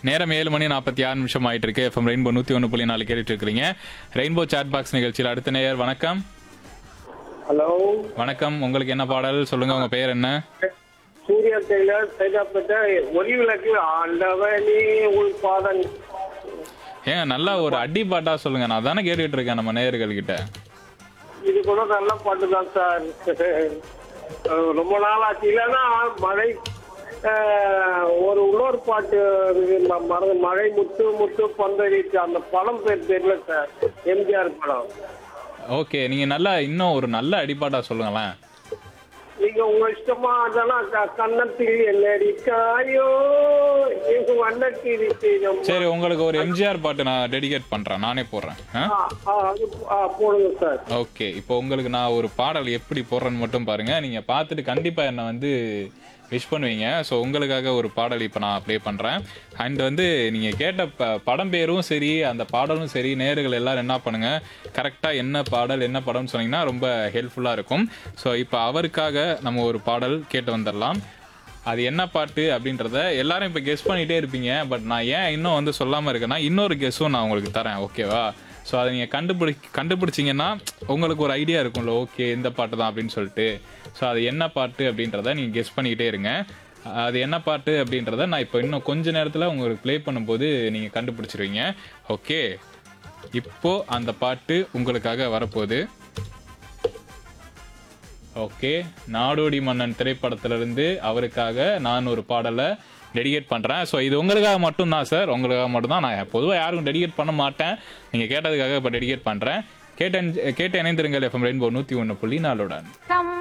நேரம் ஏழு மணி நாற்பத்தி ஆறு நிமிஷம் ஆயிட்டு இருக்கு எஃப்எம் ரெயின்போ நூற்றி ஒன்று புள்ளி நாலு கேட்டுட்டு இருக்கிறீங்க ரெயின்போ சாட் பாக்ஸ் நிகழ்ச்சியில் அடுத்த நேயர் வணக்கம் ஹலோ வணக்கம் உங்களுக்கு என்ன பாடல் சொல்லுங்க உங்க பெயர் என்ன சூர்யா டெய்லர் சைதாப்பேட்டை ஒலி விளக்கு ஆண்டவனே உள் பாதன் ஏங்க நல்லா ஒரு அடி பாட்டா சொல்லுங்க நான் தானே கேட்டுட்டு இருக்கேன் நம்ம நேயர்கள் கிட்ட இது கூட நல்ல பாட்டு தான் சார் அஹ் ரொம்ப நாள் ஆச்சு இல்லைன்னா மழை அஹ், ஒரு இன்னொரு பாட்டு இருக்கு, நான் மறந்து மழை முத்து முத்து பந்தரிச்சு அந்த படம் பேர் தெரியல சார் எம்ஜிஆர் படம் ஓகே நீங்க நல்லா இன்னும் ஒரு நல்ல அடிப்பாட்டா சொல்லுங்களேன் நீங்க உங்க இஷ்டமா அதெல்லாம் க- கன்னத்தில் என்னடி காயோ எங்க வண்ணக்கிரி செய்தோம் சரி உங்களுக்கு ஒரு எம்ஜிஆர் பாட்டு நான் டெடிகேட் பண்றேன் நானே போடுறேன் ஆ? ஆ, ஆ, அது ஆ, போடுங்க சார் ஓகே இப்போ உங்களுக்கு நான் ஒரு பாடல் எப்படி போடுறேன்னு மட்டும் பாருங்க நீங்க பார்த்துட்டு கண்டிப்பா என்னை வந்து விஷ் பண்ணுவீங்க ஸோ உங்களுக்காக ஒரு பாடல் இப்போ நான் ப்ளே பண்ணுறேன் அண்ட் வந்து நீங்கள் கேட்ட ப படம் பேரும் சரி அந்த பாடலும் சரி நேர்கள் எல்லாரும் என்ன பண்ணுங்க கரெக்டாக என்ன பாடல் என்ன படம்னு சொன்னீங்கன்னா ரொம்ப ஹெல்ப்ஃபுல்லாக இருக்கும் ஸோ இப்போ அவருக்காக நம்ம ஒரு பாடல் கேட்டு வந்துடலாம் அது என்ன பாட்டு அப்படின்றத எல்லாரும் இப்போ கெஸ் பண்ணிகிட்டே இருப்பீங்க பட் நான் ஏன் இன்னும் வந்து சொல்லாமல் இருக்கேன்னா இன்னொரு கெஸ்ஸும் நான் உங்களுக்கு தரேன் ஓகேவா ஸோ அதை நீங்கள் கண்டுபிடி கண்டுபிடிச்சிங்கன்னா உங்களுக்கு ஒரு ஐடியா இருக்கும்ல ஓகே இந்த பாட்டு தான் அப்படின்னு சொல்லிட்டு ஸோ அது என்ன பாட்டு அப்படின்றத நீங்கள் கெஸ் பண்ணிக்கிட்டே இருங்க அது என்ன பாட்டு அப்படின்றத நான் இப்போ இன்னும் கொஞ்ச நேரத்தில் உங்களுக்கு ப்ளே பண்ணும்போது நீங்கள் கண்டுபிடிச்சிருவீங்க ஓகே இப்போ அந்த பாட்டு உங்களுக்காக வரப்போகுது ஓகே நாடோடி மன்னன் திரைப்படத்திலிருந்து அவருக்காக நான் ஒரு பாடலை டெடிகேட் பண்ணுறேன் ஸோ இது உங்களுக்காக மட்டும்தான் சார் உங்களுக்காக மட்டும்தான் நான் பொதுவாக யாருக்கும் டெடிகேட் பண்ண மாட்டேன் நீங்கள் கேட்டதுக்காக இப்போ டெடிகேட் பண்ணுறேன் கேட்ட கேட்டு இணைந்திருங்கள் எஃப்எம் ரெயின்போ நூற்றி ஒன்று புள்ளி நாலுடன் Come